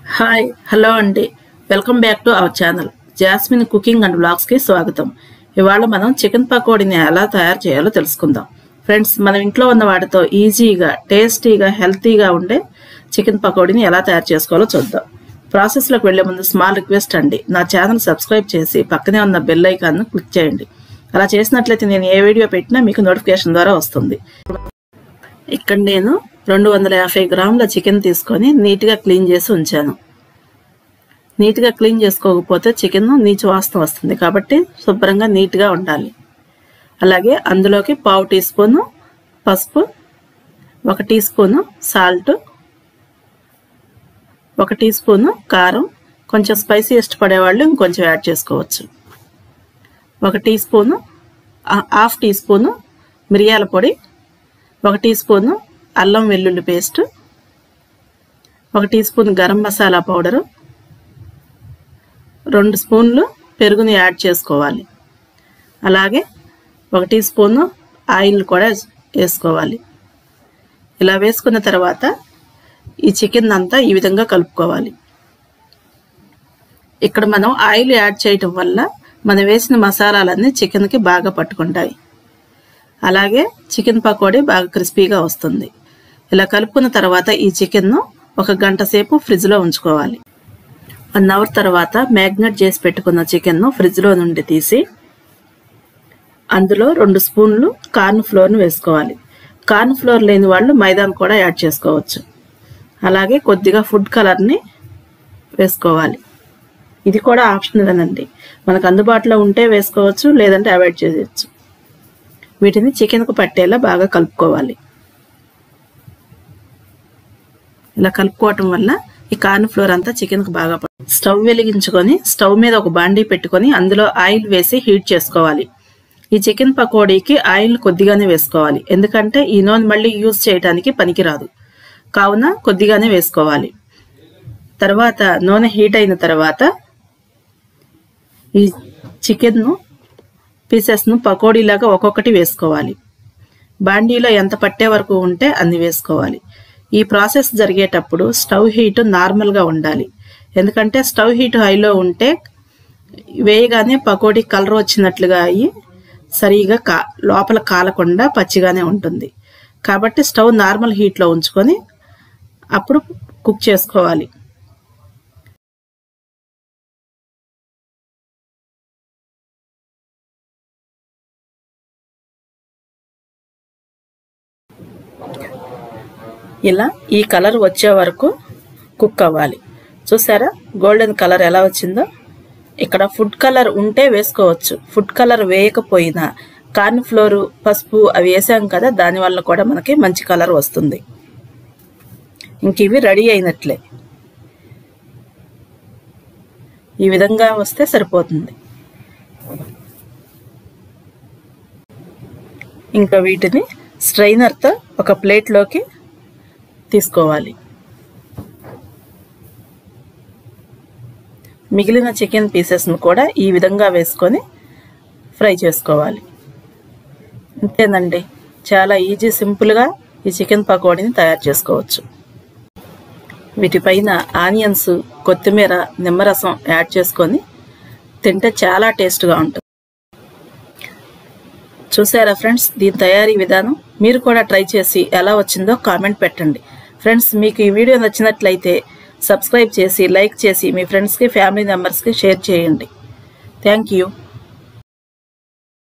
hi hello అండి welcome back to our channel Jasmine cooking and బ్లాగ్స్కి స్వాగతం ఇవాళ మనం చికెన్ పకోడీని ఎలా తయారు చేయాలో తెలుసుకుందాం ఫ్రెండ్స్ మనం ఇంట్లో ఉన్న వాటితో ఈజీగా టేస్టీగా హెల్తీగా ఉండే చికెన్ పకోడీని ఎలా తయారు చేసుకోవాలో చూద్దాం ప్రాసెస్లోకి వెళ్లే ముందు స్మాల్ రిక్వెస్ట్ అండి నా ఛానల్ సబ్స్క్రైబ్ చేసి పక్కనే ఉన్న బెల్ ఐకాన్ను క్లిక్ చేయండి అలా చేసినట్లయితే నేను ఏ వీడియో పెట్టినా మీకు నోటిఫికేషన్ ద్వారా వస్తుంది ఇక్కడ నేను రెండు వందల యాభై గ్రాముల చికెన్ తీసుకొని నీట్గా క్లీన్ చేసి ఉంచాను నీట్గా క్లీన్ చేసుకోకపోతే చికెన్ నీచు వాసన వస్తుంది కాబట్టి శుభ్రంగా నీట్గా ఉండాలి అలాగే అందులోకి పావు టీ స్పూను పసుపు ఒక టీ స్పూను సాల్ట్ ఒక టీ స్పూను కారం కొంచెం స్పైసీ ఇష్టపడే వాళ్ళు ఇంకొంచెం యాడ్ చేసుకోవచ్చు ఒక టీ స్పూను ఆ- హాఫ్ టీ స్పూను మిరియాల పొడి ఒక టీ స్పూను అల్లం వెల్లుల్లి పేస్ట్ ఒక teaspoon garam masala powder రెండు స్పూన్లు పెరుగుని యాడ్ చేసుకోవాలి అలాగే ఒక టీ స్పూను ఆయిల్ కూడా వేసుకోవాలి ఇలా వేసుకున్న తర్వాత ఈ చికెన్ అంతా ఈ విధంగా కలుపుకోవాలి ఇక్కడ మనం ఆయిల్ యాడ్ చేయటం వల్ల మనం వేసిన మసాలాలన్నీ చికెన్కి బాగా పట్టుకుంటాయి అలాగే చికెన్ పకోడీ బాగా క్రిస్పీగా వస్తుంది ఇలా కలుపుకున్న తర్వాత ఈ చికెన్ను ఒక గంట సేపు ఫ్రిడ్జ్లో ఉంచుకోవాలి వన్ అవర్ తర్వాత మ్యాగ్నెట్ చేసి పెట్టుకున్న చికెన్ను ఫ్రిడ్జ్లో నుండి తీసి అందులో రెండు స్పూన్లు కార్న్ ఫ్లోర్ను వేసుకోవాలి కార్న్ ఫ్లోర్ లేని వాళ్ళు మైదాను కూడా యాడ్ చేసుకోవచ్చు అలాగే కొద్దిగా ఫుడ్ కలర్ని వేసుకోవాలి ఇది కూడా ఆప్షనల్ అండి మనకు అందుబాటులో ఉంటే వేసుకోవచ్చు లేదంటే అవాయిడ్ చేయవచ్చు వీటిని చికెన్కు పట్టేలా బాగా కలుపుకోవాలి ఇలా కలుపుకోవటం వల్ల ఈ కార్న్ ఫ్లోర్ అంతా చికెన్కు బాగా పడుతుంది స్టవ్ వెలిగించుకొని స్టవ్ మీద ఒక బాండీ పెట్టుకొని అందులో ఆయిల్ వేసి హీట్ చేసుకోవాలి ఈ చికెన్ పకోడీకి ఆయిల్ కొద్దిగానే వేసుకోవాలి ఎందుకంటే ఈ నూనె మళ్ళీ యూజ్ చేయడానికి పనికిరాదు కావున కొద్దిగానే వేసుకోవాలి తర్వాత నూనె హీట్ అయిన తర్వాత ఈ చికెన్ను పీసెస్ను పకోడీలాగా ఒక్కొక్కటి వేసుకోవాలి బాండీలో ఎంత పట్టే వరకు ఉంటే అన్ని వేసుకోవాలి ఈ ప్రాసెస్ జరిగేటప్పుడు స్టవ్ హీట్ నార్మల్గా ఉండాలి ఎందుకంటే స్టవ్ హీట్ హైలో ఉంటే వేయగానే పకోడీ కలర్ వచ్చినట్లుగా అయ్యి సరిగా కా లోపల కాలకుండా పచ్చిగానే ఉంటుంది కాబట్టి స్టవ్ నార్మల్ హీట్లో ఉంచుకొని అప్పుడు కుక్ చేసుకోవాలి ఇలా ఈ కలర్ వచ్చే వరకు కుక్ అవ్వాలి చూసారా గోల్డెన్ కలర్ ఎలా వచ్చిందో ఇక్కడ ఫుడ్ కలర్ ఉంటే వేసుకోవచ్చు ఫుడ్ కలర్ వేయకపోయినా కార్న్ ఫ్లోరు పసుపు అవి వేసాం కదా దానివల్ల కూడా మనకి మంచి కలర్ వస్తుంది ఇంక ఇవి రెడీ అయినట్లే ఈ విధంగా వస్తే సరిపోతుంది ఇంకా వీటిని స్ట్రైనర్తో ఒక ప్లేట్లోకి తీసుకోవాలి మిగిలిన చికెన్ పీసెస్ను కూడా ఈ విధంగా వేసుకొని ఫ్రై చేసుకోవాలి అంతేనండి చాలా ఈజీ సింపుల్గా ఈ చికెన్ పకోడీని తయారు చేసుకోవచ్చు వీటిపైన ఆనియన్స్ కొత్తిమీర నిమ్మరసం యాడ్ చేసుకొని తింటే చాలా టేస్ట్గా ఉంటుంది చూసారా ఫ్రెండ్స్ దీని తయారీ విధానం మీరు కూడా ట్రై చేసి ఎలా వచ్చిందో కామెంట్ పెట్టండి ఫ్రెండ్స్ మీకు ఈ వీడియో నచ్చినట్లయితే సబ్స్క్రైబ్ చేసి లైక్ చేసి మీ ఫ్రెండ్స్కి ఫ్యామిలీ మెంబర్స్కి షేర్ చేయండి థ్యాంక్ యూ